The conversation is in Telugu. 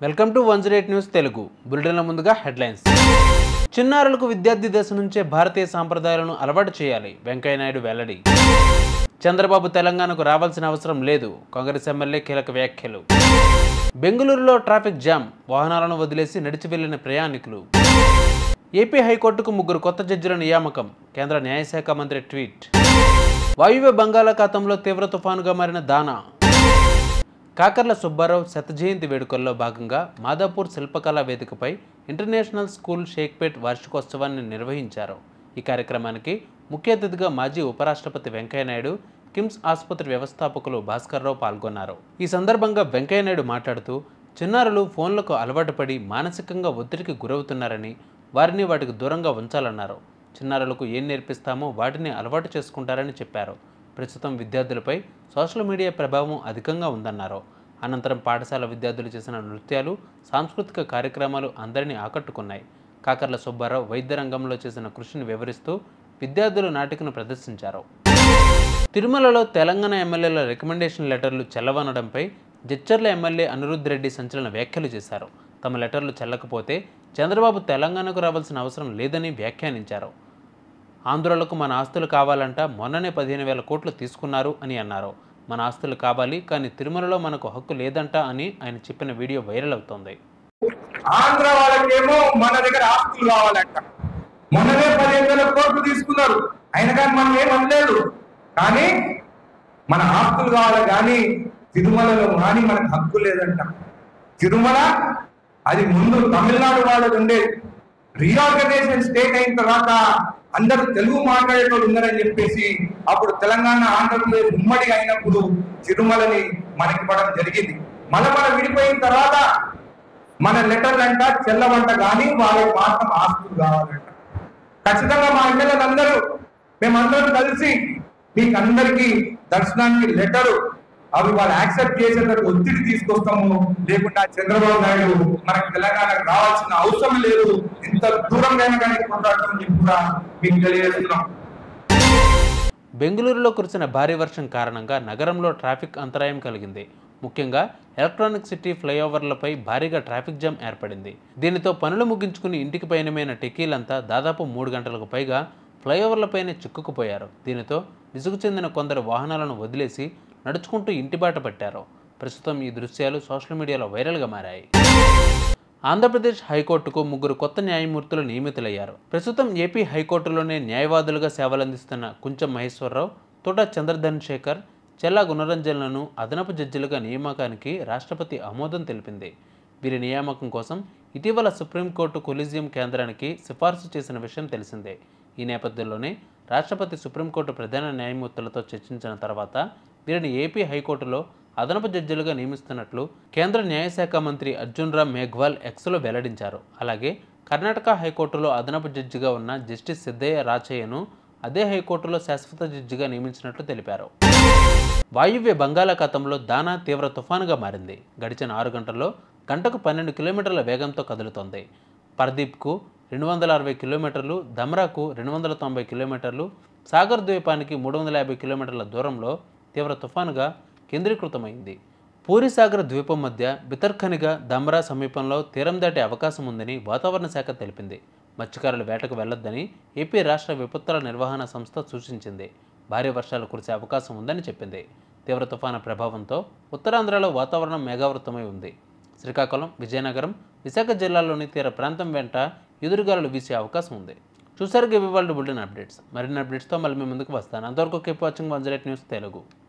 welcome to one zero eight news Telugu బులెటిన్ల ముందుగా హెడ్లైన్స్ చిన్నారులకు విద్యార్థి దశ నుంచే భారతీయ సాంప్రదాయాలను అలవాటు చేయాలి వెంకయ్యనాయుడు వెల్లడి చంద్రబాబు తెలంగాణకు రావాల్సిన అవసరం లేదు కాంగ్రెస్ ఎమ్మెల్యే కీలక వ్యాఖ్యలు బెంగళూరులో ట్రాఫిక్ జామ్ వాహనాలను వదిలేసి నడిచి వెళ్లిన ప్రయాణికులు ఏపీ హైకోర్టుకు ముగ్గురు కొత్త జడ్జిల నియామకం కేంద్ర న్యాయశాఖ మంత్రి ట్వీట్ వాయువ్య బంగాళాఖాతంలో తీవ్ర తుఫానుగా మారిన దానా కాకర్ల సుబ్బారావు శత జయంతి వేడుకల్లో భాగంగా మాదాపూర్ శిల్పకళా వేదికపై ఇంటర్నేషనల్ స్కూల్ షేక్పేట్ వార్షికోత్సవాన్ని నిర్వహించారు ఈ కార్యక్రమానికి ముఖ్య అతిథిగా మాజీ ఉపరాష్ట్రపతి వెంకయ్యనాయుడు కిమ్స్ ఆసుపత్రి వ్యవస్థాపకులు భాస్కర్రావు పాల్గొన్నారు ఈ సందర్భంగా వెంకయ్యనాయుడు మాట్లాడుతూ చిన్నారులు ఫోన్లకు అలవాటు పడి మానసికంగా ఒత్తిడికి గురవుతున్నారని వారిని వాటికి దూరంగా ఉంచాలన్నారు చిన్నారులకు ఏం నేర్పిస్తామో వాటిని అలవాటు చేసుకుంటారని చెప్పారు ప్రస్తుతం విద్యార్థులపై సోషల్ మీడియా ప్రభావం అధికంగా ఉందన్నారు అనంతరం పాఠశాల విద్యార్థులు చేసిన నృత్యాలు సాంస్కృతిక కార్యక్రమాలు అందరినీ ఆకట్టుకున్నాయి కాకర్ల సుబ్బారావు వైద్య రంగంలో చేసిన కృషిని వివరిస్తూ విద్యార్థులు నాటికను ప్రదర్శించారు తిరుమలలో తెలంగాణ ఎమ్మెల్యేల రికమెండేషన్ లెటర్లు చెల్లవనడంపై జడ్చర్ల ఎమ్మెల్యే అనిరుద్ధ్ రెడ్డి సంచలన వ్యాఖ్యలు చేశారు తమ లెటర్లు చెల్లకపోతే చంద్రబాబు తెలంగాణకు రావాల్సిన అవసరం లేదని వ్యాఖ్యానించారు ఆంధ్రులకు మన ఆస్తులు కావాలంట మొన్ననే పదిహేను వేల కోట్లు తీసుకున్నారు అని అన్నారు మన ఆస్తులు కావాలి కానీ తిరుమలలో మనకు హక్కు లేదంట అని ఆయన చెప్పిన వీడియో వైరల్ అవుతోంది ఆంధ్ర వాళ్ళకేమో మన దగ్గర ఆస్తులు కావాలంట మొన్ననే పదిహేను వేల కోట్లు తీసుకున్నారు అయినా కానీ మనం ఏం అనలేదు కానీ మన ఆస్తులు కావాలి కానీ తిరుమలలో కానీ మనకు హక్కు లేదంట తిరుమల అది ముందు తమిళనాడు వాళ్ళది ఉండేది రీఆర్గనైజేషన్ స్టేట్ అయిన తర్వాత అందరూ తెలుగు మాట్లాడేటోళ్ళు ఉన్నారని చెప్పేసి అప్పుడు తెలంగాణ ఆంధ్రప్రదేశ్ ఉమ్మడి అయినప్పుడు తిరుమలని మనకి ఇవ్వడం జరిగింది మళ్ళీ మనం విడిపోయిన తర్వాత మన లెటర్లు అంట చెల్లవంట కానీ వాళ్ళకి మాత్రం ఆస్తులు కావాలంట ఖచ్చితంగా మా ఎమ్మెల్యేలు అందరూ మేమందరం కలిసి మీకు అందరికీ దర్శనానికి లెటరు అవి వాళ్ళు యాక్సెప్ట్ చేసేందుకు ఒత్తిడి తీసుకొస్తాము లేకుండా చంద్రబాబు నాయుడు మనకి తెలంగాణకు రావాల్సిన అవసరం లేదు ఇంత దూరంగా కానీ కొట్లాడుతుందని చెప్పి కూడా మీకు తెలియజేస్తున్నాం బెంగళూరులో కురిసిన భారీ వర్షం కారణంగా నగరంలో ట్రాఫిక్ అంతరాయం కలిగింది ముఖ్యంగా ఎలక్ట్రానిక్ సిటీ ఫ్లైఓవర్లపై భారీగా ట్రాఫిక్ జామ్ ఏర్పడింది దీనితో పనులు ముగించుకుని ఇంటికి పయనమైన టెకీలంతా దాదాపు మూడు గంటలకు పైగా ఫ్లైఓవర్లపైనే చిక్కుకుపోయారు దీనితో విసుగు చెందిన కొందరు వాహనాలను వదిలేసి నడుచుకుంటూ ఇంటిబాట పట్టారు ప్రస్తుతం ఈ దృశ్యాలు సోషల్ మీడియాలో వైరల్గా మారాయి ఆంధ్రప్రదేశ్ హైకోర్టుకు ముగ్గురు కొత్త న్యాయమూర్తులు నియమితులయ్యారు ప్రస్తుతం ఏపీ హైకోర్టులోనే న్యాయవాదులుగా సేవలందిస్తున్న కుంచం మహేశ్వరరావు తోట చంద్రధన్ శేఖర్ చెల్లా గుణరంజన్లను అదనపు జడ్జిలుగా నియామకానికి రాష్ట్రపతి ఆమోదం తెలిపింది వీరి నియామకం కోసం ఇటీవల సుప్రీంకోర్టు కొలీజియం కేంద్రానికి సిఫార్సు చేసిన విషయం తెలిసిందే ఈ నేపథ్యంలోనే రాష్ట్రపతి సుప్రీంకోర్టు ప్రధాన న్యాయమూర్తులతో చర్చించిన తర్వాత వీరిని ఏపీ హైకోర్టులో అదనపు జడ్జిలుగా నియమిస్తున్నట్లు కేంద్ర న్యాయశాఖ మంత్రి అర్జున్ రామ్ మేఘ్వాల్ ఎక్స్లో వెల్లడించారు అలాగే కర్ణాటక హైకోర్టులో అదనపు జడ్జిగా ఉన్న జస్టిస్ సిద్ధయ్య రాచయ్యను అదే హైకోర్టులో శాశ్వత జడ్జిగా నియమించినట్లు తెలిపారు వాయువ్య బంగాళాఖాతంలో దానా తీవ్ర తుఫానుగా మారింది గడిచిన ఆరు గంటల్లో గంటకు పన్నెండు కిలోమీటర్ల వేగంతో కదులుతోంది పర్దీప్కు రెండు వందల అరవై కిలోమీటర్లు దమ్రాకు రెండు వందల తొంభై కిలోమీటర్లు సాగర్ ద్వీపానికి మూడు వందల యాభై కిలోమీటర్ల దూరంలో తీవ్ర తుఫానుగా కేంద్రీకృతమైంది పూరిసాగర్ ద్వీపం మధ్య బితర్ఖనిగా దమ్రా సమీపంలో తీరం దాటే అవకాశం ఉందని వాతావరణ శాఖ తెలిపింది మత్స్యకారులు వేటకు వెళ్లొద్దని ఏపీ రాష్ట్ర విపత్తుల నిర్వహణ సంస్థ సూచించింది భారీ వర్షాలు కురిసే అవకాశం ఉందని చెప్పింది తీవ్ర తుఫాను ప్రభావంతో ఉత్తరాంధ్రలో వాతావరణం మేఘావృతమై ఉంది శ్రీకాకుళం విజయనగరం విశాఖ జిల్లాల్లోని తీర ప్రాంతం వెంట ఎదురుగాలులు వీసే అవకాశం ఉంది చూసారుగా ఇవాళ బులెటిన్ అప్డేట్స్ మరిన్ని అప్డేట్స్తో మళ్ళీ మీ ముందుకు వస్తాను అంతవరకు keep watching one news Telugu